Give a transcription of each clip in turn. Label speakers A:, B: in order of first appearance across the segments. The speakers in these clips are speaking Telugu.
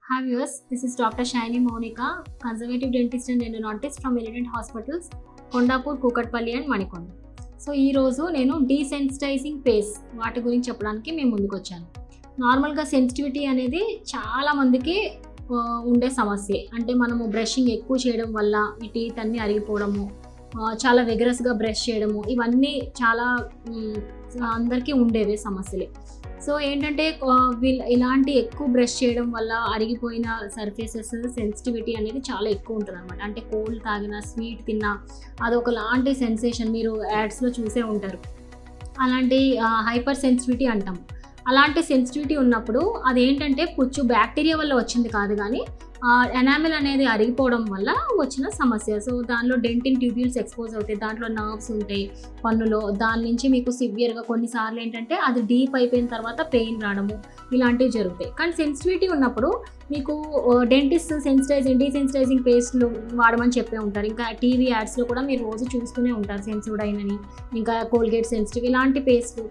A: Hi viewers, this is Dr. Shiny Monica, conservative dentist and endodontist from Elegant Hospitals, Kondapur Kukatpally and Manikonda so ఈరోజు నేను డీసెన్సిటైజింగ్ పేస్ వాటి గురించి చెప్పడానికి మేము ముందుకు వచ్చాను నార్మల్గా సెన్సిటివిటీ అనేది చాలా మందికి ఆ, ఉండే సమస్య అంటే మనము బ్రషింగ్ ఎక్కువ చేయడం వల్ల ఈ టీత్ అన్నీ అరిగిపోవడము ఆ, చాలా వెగరస్గా బ్రష్ చేయడము ఇవన్నీ చాలా మ్, అందరికీ ఉండేవే సమస్యలే సో ఏంటంటే ఆ, వీళ్ళ ఇలాంటి ఎక్కువ బ్రష్ చేయడం వల్ల అరిగిపోయిన సర్ఫేసెస్ సెన్సిటివిటీ అనేది చాలా ఎక్కువ ఉంటుంది అనమాట అంటే కోల్డ్ తాగిన స్వీట్ తిన్నా అదొక లాంటి సెన్సేషన్ మీరు యాడ్స్లో చూసే ఉంటారు అలాంటి హైపర్ సెన్సిటివిటీ అంటాం అలాంటి సెన్సిటివిటీ ఉన్నప్పుడు అదేంటంటే పుచ్చు బ్యాక్టీరియా వల్ల వచ్చింది కాదు కానీ ఎనామిల్ అనేది అరిగిపోవడం వల్ల వచ్చిన సమస్య సో దానిలో డెంటిన్ ట్యూబ్యూల్స్ ఎక్స్పోజ్ అవుతాయి దాంట్లో నర్వ్స్ ఉంటాయి పన్నులో దాని నుంచి మీకు సివియర్గా కొన్నిసార్లు ఏంటంటే అది డీప్ అయిపోయిన తర్వాత పెయిన్ రావడము ఇలాంటివి జరుగుతాయి కానీ సెన్సిటివిటీ ఉన్నప్పుడు మీకు డెంటిస్ట్ సెన్సిటైజింగ్ డీసెన్సిటైజింగ్ పేస్ట్లు వాడమని చెప్పే ఉంటారు ఇంకా టీవీ యాడ్స్లో కూడా మీరు రోజు చూస్తూనే ఉంటారు సెన్సిడైన్ అని ఇంకా కోల్గేట్ సెన్సిటివ్ ఇలాంటి పేస్ట్లు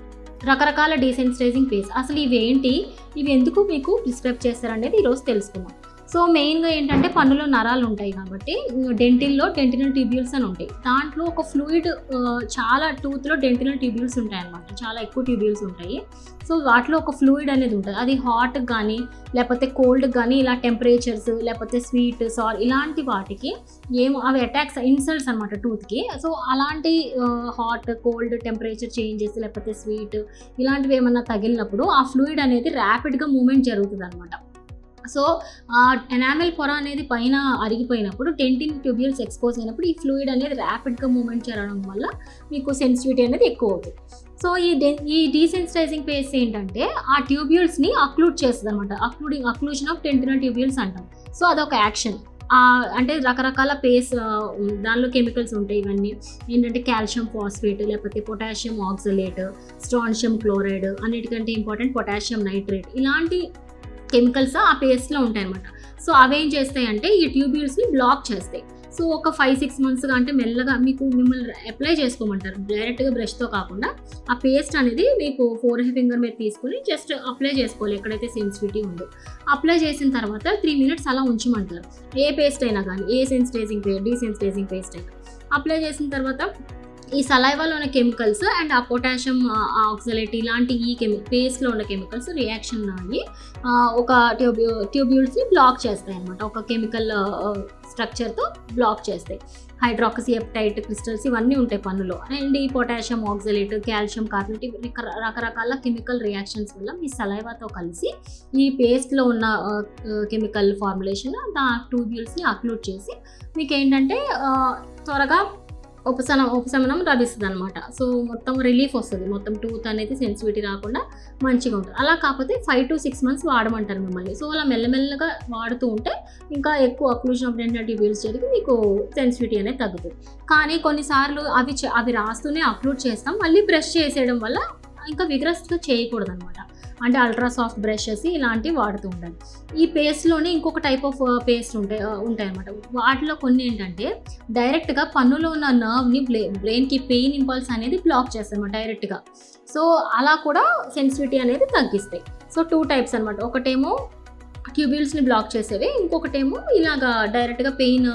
A: రకరకాల డీసెన్సిటైజింగ్ పేస్ట్ అసలు ఇవి ఏంటి ఇవి ఎందుకు మీకు ప్రిస్క్రైబ్ చేస్తారనేది ఈరోజు తెలుసుకుందాం సో మెయిన్గా ఏంటంటే పన్నులో నరాలు ఉంటాయి కాబట్టి డెంటిల్లో డెంటినల్ ట్యూబ్యూల్స్ అని ఉంటాయి దాంట్లో ఒక ఫ్లూయిడ్ చాలా టూత్లో డెంటినల్ ట్యూబ్యూల్స్ ఉంటాయి అన్నమాట చాలా ఎక్కువ ట్యూబ్యూల్స్ ఉంటాయి సో వాటిలో ఒక ఫ్లూయిడ్ అనేది ఉంటుంది అది హాట్ కానీ లేకపోతే కోల్డ్ కానీ ఇలా టెంపరేచర్స్ లేకపోతే స్వీట్ సాల్ ఇలాంటి వాటికి ఏమో అవి అటాక్స్ ఇన్సల్ట్స్ అనమాట టూత్కి సో అలాంటి హాట్ కోల్డ్ టెంపరేచర్ చేంజెస్ లేకపోతే స్వీట్ ఇలాంటివి ఏమన్నా తగిలినప్పుడు ఆ ఫ్లూయిడ్ అనేది ర్యాపిడ్గా మూమెంట్ జరుగుతుంది అనమాట సో ఆ ఎనామెల్ పొర అనేది పైన అరిగిపోయినప్పుడు డెంటిన్ ట్యూబ్యూల్స్ ఎక్స్పోజ్ అయినప్పుడు ఈ ఫ్లూయిడ్ అనేది ర్యాపిడ్గా మూమెంట్ జరగడం వల్ల మీకు సెన్సిటివిటీ అనేది ఎక్కువ అవుతుంది సో ఈ డె ఈ డీసెన్సిటైజింగ్ పేస్ ఏంటంటే ఆ ట్యూబ్యూల్స్ని అక్లూడ్ చేస్తుంది అనమాట occluding occlusion of dentinal tubules అంటాం సో అదొక యాక్షన్ అంటే రకరకాల పేస్ దానిలో కెమికల్స్ ఉంటాయి ఇవన్నీ ఏంటంటే కాల్షియం ఫాస్ఫేట్ లేకపోతే పొటాషియం ఆక్సలేట్ స్ట్రాన్షియం క్లోరైడ్ అన్నిటికంటే ఇంపార్టెంట్ పొటాషియం నైట్రేట్ ఇలాంటి కెమికల్స్ ఆ పేస్ట్లో ఉంటాయి అనమాట సో అవేం చేస్తాయి అంటే ఈ ట్యూబ్యూల్స్ని బ్లాక్ చేస్తాయి సో ఒక ఫైవ్ సిక్స్ మంత్స్గా అంటే మెల్లగా మీకు మిమ్మల్ని అప్లై చేసుకోమంటారు డైరెక్ట్గా బ్రష్తో కాకుండా ఆ పేస్ట్ అనేది మీకు ఫోర్ ఫింగర్ మీద తీసుకుని జస్ట్ అప్లై చేసుకోవాలి ఎక్కడైతే సెన్సిటివిటీ ఉందో అప్లై చేసిన తర్వాత త్రీ మినిట్స్ అలా ఉంచమంటారు ఏ పేస్ట్ అయినా కానీ ఏ సెన్సిటైజింగ్ పేస్ట్ డీసెన్సిటైజింగ్ పేస్ట్ అయినా అప్లై చేసిన తర్వాత ఈ సలైవాలో ఉన్న కెమికల్స్ అండ్ ఆ పొటాషియం ఆక్సలేట్ ఇలాంటి ఈ కెమి పేస్ట్లో ఉన్న కెమికల్స్ రియాక్షన్ అయ్యి ఆ, ఒక ట్యూబ్యూ ట్యూబ్యూల్స్ని బ్లాక్ చేస్తాయి అనమాట ఒక కెమికల్ స్ట్రక్చర్తో బ్లాక్ చేస్తాయి హైడ్రాక్సీ ఎప్టైట్ క్రిస్టల్స్ ఇవన్నీ ఉంటాయి పన్నులో అండ్ ఈ పొటాషియం ఆక్సలేట్ కాల్షియం కార్బోనేట్ ఇవి రక- రకరకాల కెమికల్ రియాక్షన్స్ వల్ల మీ సలైవాతో కలిసి ఈ పేస్ట్లో ఉన్న కెమికల్ ఫార్ములేషన్ ఆ ట్యూబ్యూల్స్ని అక్లూడ్ చేసి మీకు ఏంటంటే ఆ, త్వరగా ఉపశమనం ఉపశమనం లభిస్తుంది అనమాట సో మొత్తం రిలీఫ్ వస్తుంది మొత్తం టూత్ అనేది సెన్సిటివిటీ రాకుండా మంచిగా ఉంటుంది అలా కాకపోతే ఫైవ్ టు సిక్స్ మంత్స్ వాడమంటారు మిమ్మల్ని సో అలా మెల్లమెల్లగా వాడుతూ ఉంటే ఇంకా ఎక్కువ అక్లూజన్ ఆఫ్ డెంటల్ ట్యూబ్యూల్స్ జరిగి మీకు సెన్సిటివిటీ అనేది తగ్గుతుంది కానీ కొన్నిసార్లు అవి చే- అవి రాస్తూనే అప్లోడ్ చేస్తాం మళ్ళీ బ్రష్ చేసేయడం వల్ల ఇంకా విగ్రస్గా చేయకూడదు అనమాట అంటే అల్ట్రా సాఫ్ట్ బ్రషెస్ ఇలాంటివి వాడుతూ ఉండాలి ఈ పేస్ట్లోనే ఇంకొక టైప్ ఆఫ్ పేస్ట్ ఉంటాయి ఉంటాయి అనమాట వాటిలో కొన్ని ఏంటంటే డైరెక్ట్గా పన్నులో ఉన్న నర్వ్ని బ్లే బ్రెయిన్కి పెయిన్ ఇంపల్స్ అనేది బ్లాక్ చేస్తాయి డైరెక్ట్గా సో అలా కూడా సెన్సిటివిటీ అనేది తగ్గిస్తాయి సో టూ టైప్స్ అనమాట ఒకటేమో ట్యూబ్యూల్స్ని బ్లాక్ చేసేవి ఇంకొకటేమో ఇలాగా డైరెక్ట్గా పెయిన్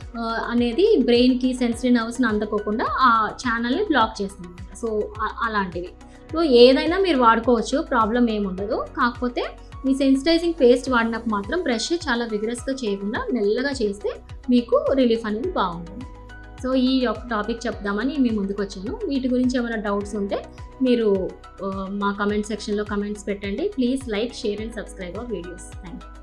A: అనేది బ్రెయిన్కి సెన్సిటివ్ నర్వ్స్ని అందకోకుండా ఆ ఛానల్ని బ్లాక్ చేస్తాయి అనమాట సో ఆ- అలాంటివి సో ఏదైనా మీరు వాడుకోవచ్చు ప్రాబ్లం ఏముండదు కాకపోతే మీ సెన్సిటైజింగ్ పేస్ట్ వాడినప్పుడు మాత్రం బ్రష్ చాలా విగ్రస్గా చేయకుండా మెల్లగా చేస్తే మీకు రిలీఫ్ అనేది బాగుంటుంది సో ఈ యొక్క టాపిక్ చెప్దామని మీ ముందుకు వచ్చాను వీటి గురించి ఏమైనా డౌట్స్ ఉంటే మీరు ఆ, మా కమెంట్ సెక్షన్లో కమెంట్స్ పెట్టండి please like share and subscribe our videos thank you